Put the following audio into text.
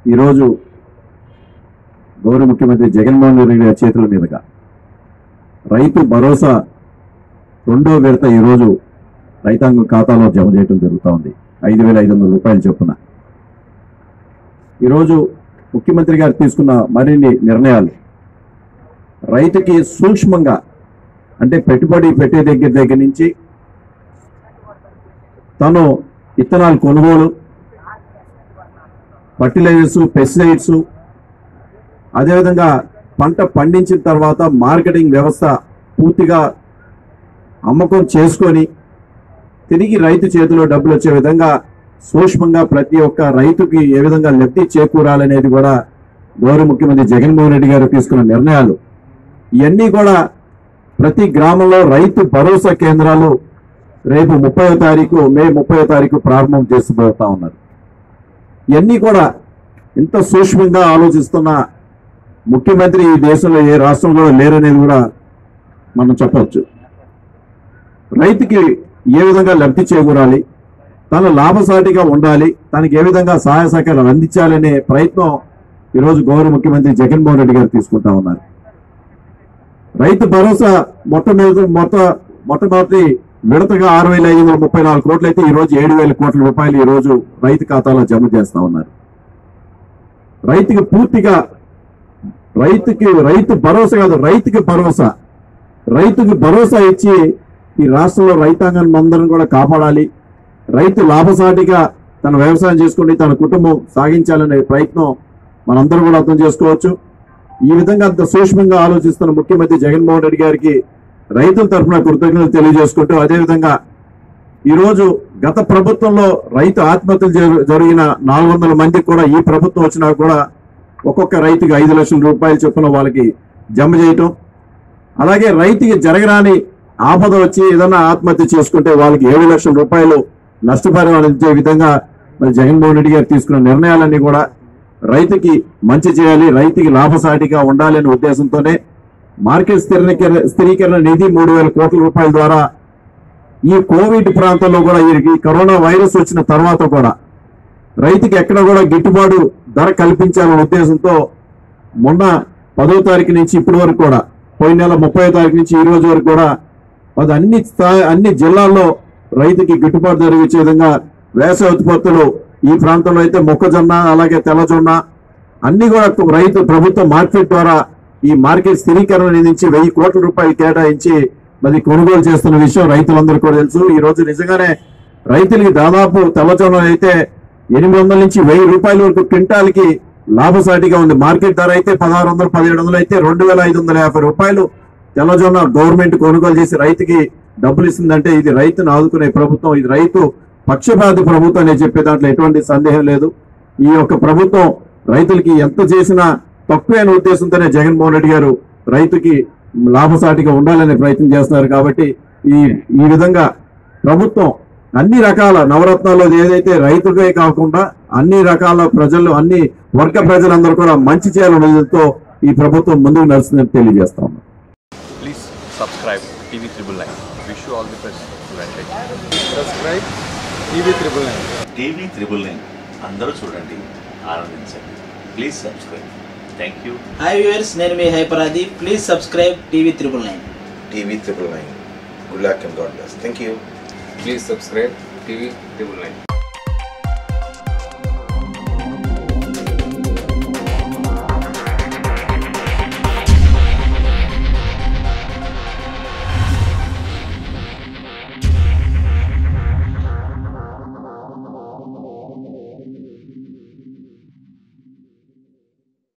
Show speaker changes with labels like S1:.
S1: ఈరోజు గౌరవ ముఖ్యమంత్రి జగన్మోహన్ రెడ్డి గారి చేతుల మీదుగా రైతు భరోసా రెండో విడత ఈరోజు రైతాంగం ఖాతాలో జమ చేయడం జరుగుతూ ఉంది ఐదు వేల ఐదు వందల రూపాయలు చొప్పున ఈరోజు ముఖ్యమంత్రి గారు తీసుకున్న మరిన్ని నిర్ణయాలు రైతుకి సూక్ష్మంగా అంటే పెట్టుబడి పెట్టే దగ్గర దగ్గర నుంచి తను విత్తనాలు కొనుగోలు ఫర్టిలైజర్స్ పెస్టిసైడ్స్ అదేవిధంగా పంట పండించిన తర్వాత మార్కెటింగ్ వ్యవస్థ పూర్తిగా అమ్మకం చేసుకొని తిరిగి రైతు చేతిలో డబ్బులు వచ్చే విధంగా సూక్ష్మంగా ప్రతి ఒక్క రైతుకి ఏ విధంగా లబ్ధి చేకూరాలనేది కూడా గౌరవ ముఖ్యమంత్రి జగన్మోహన్ రెడ్డి గారు తీసుకున్న నిర్ణయాలు ఇవన్నీ కూడా ప్రతి గ్రామంలో రైతు భరోసా కేంద్రాలు రేపు ముప్పై తారీఖు మే ముప్పై తారీఖు ప్రారంభం చేసిపోతా ఉన్నారు ఇవన్నీ కూడా ఇంత సూక్ష్మంగా ఆలోచిస్తున్న ముఖ్యమంత్రి ఈ దేశంలో ఏ రాష్ట్రంలో లేరనేది కూడా మనం చెప్పవచ్చు రైతుకి ఏ విధంగా లబ్ధి చేకూరాలి తన లాభసాటిగా ఉండాలి తనకి ఏ విధంగా సహాయ సహకారాలు అందించాలనే ప్రయత్నం ఈరోజు గౌరవ ముఖ్యమంత్రి జగన్మోహన్ రెడ్డి గారు తీసుకుంటా ఉన్నారు రైతు భరోసా మొట్టమొదటి మొట్ట మొట్టమొదటి విడతగా ఆరు వేల ఐదు వందల ముప్పై నాలుగు కోట్లు అయితే ఈ రోజు ఏడు వేల కోట్ల రూపాయలు ఈ రోజు రైతు ఖాతాలో జమ చేస్తా ఉన్నారు రైతుకి పూర్తిగా రైతుకి రైతు భరోసా కాదు రైతుకి భరోసా రైతుకి భరోసా ఇచ్చి ఈ రాష్ట్రంలో రైతాంగాన్ని అందరం కూడా కాపాడాలి రైతు లాభసాటిగా తన వ్యవసాయం చేసుకుని తన కుటుంబం సాగించాలనే ప్రయత్నం మనందరం కూడా అర్థం చేసుకోవచ్చు ఈ విధంగా అంత సూక్ష్మంగా ఆలోచిస్తున్న ముఖ్యమంత్రి జగన్మోహన్ రెడ్డి గారికి రైతుల తరఫున కృతజ్ఞతలు తెలియజేసుకుంటూ అదేవిధంగా ఈరోజు గత ప్రభుత్వంలో రైతు ఆత్మహత్యలు జరు- జరిగిన నాలుగు వందల మందికి కూడా ఈ ప్రభుత్వం వచ్చినా కూడా ఒక్కొక్క రైతుకి ఐదు లక్షల రూపాయలు చొప్పున వాళ్ళకి జమ చేయటం అలాగే రైతుకి జరగరాని ఆపద వచ్చి ఏదైనా ఆత్మహత్య చేసుకుంటే వాళ్ళకి ఏడు లక్షల రూపాయలు నష్టపరిహారం ఇచ్చే విధంగా మరి జగన్మోహన్ రెడ్డి గారు తీసుకున్న నిర్ణయాలన్నీ కూడా రైతుకి మంచి చేయాలి రైతుకి లాభసాటిగా ఉండాలి అనే ఉద్దేశంతోనే మార్కెట్ స్థిరీకరణ స్థిరీకరణ నిధి మూడు వేల కోట్ల రూపాయల ద్వారా ఈ కోవిడ్ ప్రాంతంలో కూడా ఈ- ఈ కరోనా వైరస్ వచ్చిన తర్వాత కూడా రైతుకి ఎక్కడ కూడా గిట్టుబాటు ధర కల్పించాలనే ఉద్దేశంతో మొన్న పదో తారీఖు నుంచి ఇప్పటి వరకు కూడా పోయిన నెల ముప్పై తారీఖు నుంచి ఈ రోజు వరకు కూడా అది అన్ని స్థాయి అన్ని జిల్లాల్లో రైతుకి గిట్టుబాటు ధర ఇచ్చే విధంగా వ్యవసాయ ఉత్పత్తులు ఈ ప్రాంతంలో అయితే మొక్కజొన్న అలాగే తెల్లజొన్న అన్ని కూడా రైతు ప్రభుత్వ మార్కెట్ ద్వారా ఈ మార్కెట్ స్థిరీకరణ నుంచి వెయ్యి కోట్ల రూపాయలు కేటాయించి మరి కొనుగోలు చేస్తున్న విషయం రైతులందరూ కూడా తెలుసు ఈ రోజు నిజంగానే రైతులకి దాదాపు తెల్లజొన్న అయితే ఎనిమిది వందల నుంచి వెయ్యి రూపాయల వరకు క్వింటాల్కి లాభసాటిగా ఉంది మార్కెట్ ధర అయితే పదహారు వందలు పదిహేడు వందలు అయితే రెండు వేల ఐదు వందల యాభై రూపాయలు తెల్లజొన్న గవర్నమెంట్ కొనుగోలు చేసి రైతుకి డబ్బులు ఇస్తుందంటే ఇది రైతును ఆదుకునే ప్రభుత్వం ఇది రైతు పక్షపాతి ప్రభుత్వం అని చెప్పే దాంట్లో ఎటువంటి సందేహం లేదు ఈ యొక్క ప్రభుత్వం రైతులకి ఎంత చేసినా తక్కువే అనే ఉద్దేశంతోనే జగన్మోహన్ రెడ్డి గారు రైతుకి లాభసాటిగా ఉండాలనే ప్రయత్నం చేస్తున్నారు కాబట్టి ఈ ఈ విధంగా ప్రభుత్వం అన్ని రకాల నవరత్నాల్లో ఏదైతే రైతుకే కాకుండా అన్ని రకాల ప్రజలు అన్ని వర్గ ప్రజలందరూ కూడా మంచి చేయాలనే ఉద్దేశంతో ఈ ప్రభుత్వం ముందుకు నడుస్తుందని తెలియజేస్తా ఉన్నాం
S2: Please subscribe TV Triple Nine. Wish you all the best. Venkat.
S3: Subscribe TV triple nine
S4: TV triple nine అందరూ చూడండి ఆనందించండి please subscribe thank you
S5: hi viewers నేను మీ హైపరాది please subscribe TV triple nine
S6: TV triple nine. Good luck and God bless. Thank you.
S3: Please subscribe TV triple nine